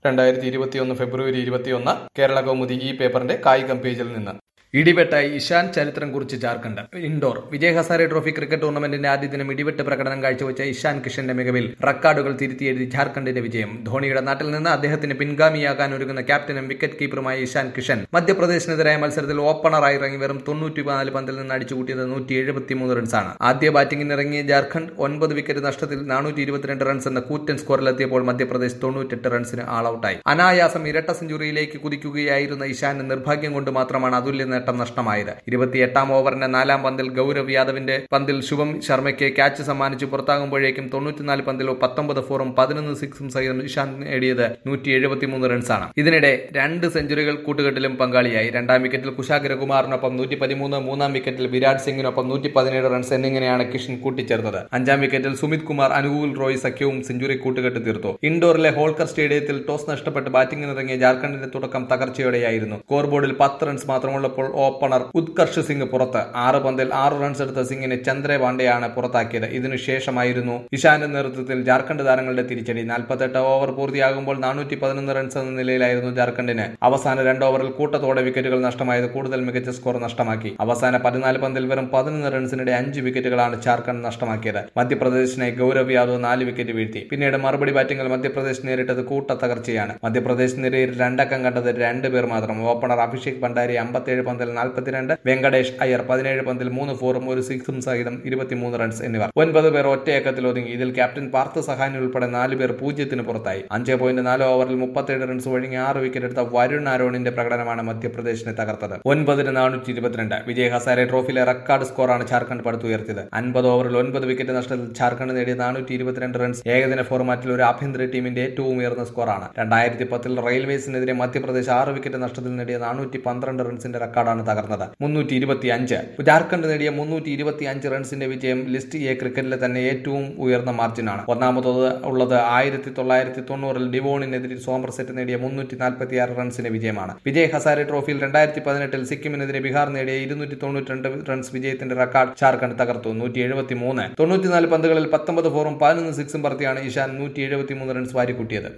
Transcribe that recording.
രണ്ടായിരത്തി ഇരുപത്തിയൊന്ന് ഫെബ്രുവരി ഇരുപത്തിയൊന്ന് കേരള കൗമുദി ഈ പേപ്പറിന്റെ കായികം പേജിൽ നിന്ന് ഇടിവെട്ടായി ഇഷാൻ ചരിത്രം കുറിച്ച് ജാർഖണ്ഡ് ഇൻഡോർ വിജയ് ഹസാരെ ട്രോഫി ക്രിക്കറ്റ് ടൂർണമെന്റിന്റെ ആദ്യ ദിനം ഇടിവെട്ട് പ്രകടനം കാഴ്ചവെച്ച ഇഷാൻ കിഷന്റെ മികവിൽ റെക്കോർഡുകൾ തിരുത്തിയെഴുതി ജാർഖണ്ഡിന്റെ വിജയം ധോണിയുടെ നാട്ടിൽ നിന്ന് അദ്ദേഹത്തിന് പിൻഗാമിയാകാൻ ഒരുങ്ങുന്ന ക്യാപ്റ്റനും വിക്കറ്റ് കീപ്പറുമായ ഇഷാൻ കിഷൻ മധ്യപ്രദേശിനെതിരായ മത്സരത്തിൽ ഓപ്പണറായി ഇറങ്ങി വെറും തൊണ്ണൂറ്റിനാല് പന്തിൽ നിന്ന് അടിച്ചുകൂട്ടിയത് നൂറ്റി എഴുപത്തിമൂന്ന് റൺസാണ് ആദ്യ ബാറ്റിംഗിന് ഇറങ്ങിയ ജാർഖണ്ഡ് ഒൻപത് വിക്കറ്റ് നഷ്ടത്തിൽ നാനൂറ്റി ഇരുപത്തിരണ്ട് റൺസ് എന്ന കൂറ്റൻ സ്കോറിലെത്തിയപ്പോൾ മധ്യപ്രദേശ് തൊണ്ണൂറ്റെട്ട് റൺസിന് ആൾ ഔട്ടായി അനായാസം ഇരട്ട സെഞ്ചുറിയിലേക്ക് കുതിക്കുകയായിരുന്ന ഇഷാന് നിർഭാഗ്യം കൊണ്ട് മാത്രമാണ് അതുല്യ നേട്ടം നഷ്ടമായത് ഇരുപത്തിയെട്ടാം ഓവറിന്റെ നാലാം പന്തിൽ ഗൌരവ് യാദവിന്റെ പന്തിൽ ശുഭം ശർമ്മയ്ക്ക് ക്യാച്ച് സമ്മാനിച്ച് പുറത്താകുമ്പോഴേക്കും തൊണ്ണൂറ്റിനാല് പന്തിൽ പത്തൊമ്പത് ഫോറും പതിനൊന്ന് സിക്സും സഹിതം ഇഷാൻ നേടിയത് നൂറ്റി എഴുപത്തിമൂന്ന് റൺസാണ് ഇതിനിടെ രണ്ട് സെഞ്ചുറികൾ കൂട്ടുകെട്ടിലും പങ്കാളിയായി രണ്ടാം വിക്കറ്റിൽ കുശാഗ്ര കുമാറിനൊപ്പം നൂറ്റി പതിമൂന്ന് മൂന്നാം വിക്കറ്റിൽ വിരാട് സിംഗിനൊപ്പം നൂറ്റി പതിനേഴ് റൺസ് എന്നിങ്ങനെയാണ് കിഷൻ കൂട്ടിച്ചേർത്തത് അഞ്ചാം വിക്കറ്റിൽ സുമിത് കുമാർ അനുകൂൽ റോയ് സഖ്യവും സെഞ്ചുറി കൂട്ടുകെട്ട് തീർത്തു ഇൻഡോറിലെ ഹോൾക്കർ സ്റ്റേഡിയത്തിൽ ടോസ് നഷ്ടപ്പെട്ട് ബാറ്റിംഗിനിറങ്ങിയ ജാർഖണ്ഡിന്റെ തുടക്കം തകർച്ചയോടെയായിരുന്നു സ്കോർ ബോർഡിൽ പത്ത് റൺസ് മാത്രമുള്ളപ്പോൾ ഓപ്പണർ ഉത്കർഷ് സിംഗ് പുറത്ത് ആറ് പന്തിൽ ആറ് റൺസ് എടുത്ത സിംഗിനെ ചന്ദ്ര പാണ്ഡെയാണ് പുറത്താക്കിയത് ഇതിനുശേഷമായിരുന്നു ഇഷാന്റെ നേതൃത്വത്തിൽ ജാർഖണ്ഡ് താരങ്ങളുടെ തിരിച്ചടി നാൽപ്പത്തെട്ട് ഓവർ പൂർത്തിയാകുമ്പോൾ നാനൂറ്റി പതിനൊന്ന് റൺസ് എന്ന നിലയിലായിരുന്നു ജാർഖണ്ഡിന് അവസാന രണ്ട് ഓവറിൽ കൂട്ടത്തോടെ വിക്കറ്റുകൾ നഷ്ടമായത് കൂടുതൽ മികച്ച സ്കോർ നഷ്ടമാക്കി അവസാന പതിനാല് പന്തിൽ വെറും പതിനൊന്ന് റൺസിനിടെ അഞ്ച് വിക്കറ്റുകളാണ് ജാർഖണ്ഡ് നഷ്ടമാക്കിയത് മധ്യപ്രദേശിനെ ഗൌരവ് യാദവ് നാല് വിക്കറ്റ് വീഴ്ത്തി പിന്നീട് മറുപടി ബാറ്റിംഗിൽ മധ്യപ്രദേശ് നേരിട്ടത് കൂട്ട തകർച്ചയാണ് മധ്യപ്രദേശ് നിരയിൽ രണ്ടക്കം കണ്ടത് രണ്ട് പേർ മാത്രം ഓപ്പണർ അഭിഷേക് ഭണ്ഡാരി അമ്പത്തിയേഴ് പന്തിൽ നാൽപ്പത്തിരണ്ട് വെങ്കടേഷ് അയ്യർ പതിനേഴ് പന്തിൽ മൂന്ന് ഫോറും ഒരു സിക്സും സഹിതം ഇരുപത്തിമൂന്ന് റൺസ് എന്നിവർ ഒൻപത് പേർ ഒറ്റയക്കത്തിൽ ഒതുങ്ങി ഇതിൽ ക്യാപ്റ്റൻ പാർത്ഥ സഹാനി ഉൾപ്പെടെ നാല് പേർ പൂജ്യത്തിന് പുറത്തായി അഞ്ച് പോയിന്റ് നാല് ഓവറിൽ മുപ്പത്തേഴ് റൺസ് ഒഴുകി ആറ് വിക്കറ്റ് എടുത്ത വരുൺ ആരോണിന്റെ പ്രകടനമാണ് മധ്യപ്രദേശിനെ തകർത്തത് ഒൻപതിന് നാനൂറ്റി ഇരുപത്തിരണ്ട് വിജയ് ഹസാരെ ട്രോഫിയിലെ റെക്കോർഡ് സ്കോറാണ് ജാർഖണ്ഡ് പടുത്തുയർത്തിയത് അൻപത് ഓവറിൽ ഒൻപത് വിക്കറ്റ് നഷ്ടത്തിൽ ജാർഖണ്ഡ് നേടിയ നാനൂറ്റി ഇരുപത്തിരണ്ട് റൺസ് ഏകദിന ഫോർമാറ്റിൽ ഒരു ആഭ്യന്തര ടീമിന്റെ ഏറ്റവും ഉയർന്ന സ്കോറാണ് രണ്ടായിരത്തി പത്തിൽ റെയിൽവേസിനെതിരെ മധ്യപ്രദേശ് ആറ് വിക്കറ്റ് നഷ്ടത്തിൽ നേടിയ നാനൂറ്റി പന്ത്രണ്ട് റൺസിന്റെ റെക്കോർഡാണ് തകർന്നത് മുന്നൂറ്റി ഇരുപത്തി അഞ്ച് ജാർഖണ്ഡ് നേടിയ മുന്നൂറ്റി ഇരുപത്തി അഞ്ച് റൺസിന്റെ വിജയം ലിസ്റ്റ് എ ക്രിക്കറ്റിലെ തന്നെ ഏറ്റവും ഉയർന്ന മാർജിനാണ് ഒന്നാമത്തത് ഉള്ളത് ആയിരത്തി തൊള്ളായിരത്തി തൊണ്ണൂറിൽ ഡിവോണിനെതിരെ സോമർസെറ്റ് നേടിയ മുന്നൂറ്റി നാൽപ്പത്തി ആറ് റൺസിന്റെ വിജയമാണ് വിജയ് ഹസാരെ ട്രോഫിയിൽ രണ്ടായിരത്തി പതിനെട്ടിൽ സിക്കിമിനെതിരെ ബീഹാർ നേടിയ ഇരുന്നൂറ്റി തൊണ്ണൂറ്റി രണ്ട് റൺസ് വിജയത്തിന്റെ റെക്കോർഡ് ജാർഖണ്ഡ് തകർത്തു നൂറ്റി എഴുപത്തി മൂന്ന് തൊണ്ണൂറ്റിനാല് പന്തുകളിൽ പത്തൊമ്പത് ഫോറും പതിനൊന്ന് സിക്സും പറത്തിയാണ് ഇഷാൻ നൂറ്റി എഴുപത്തി മൂന്ന് റൺസ് വാരിക്കൂട്ടിയത്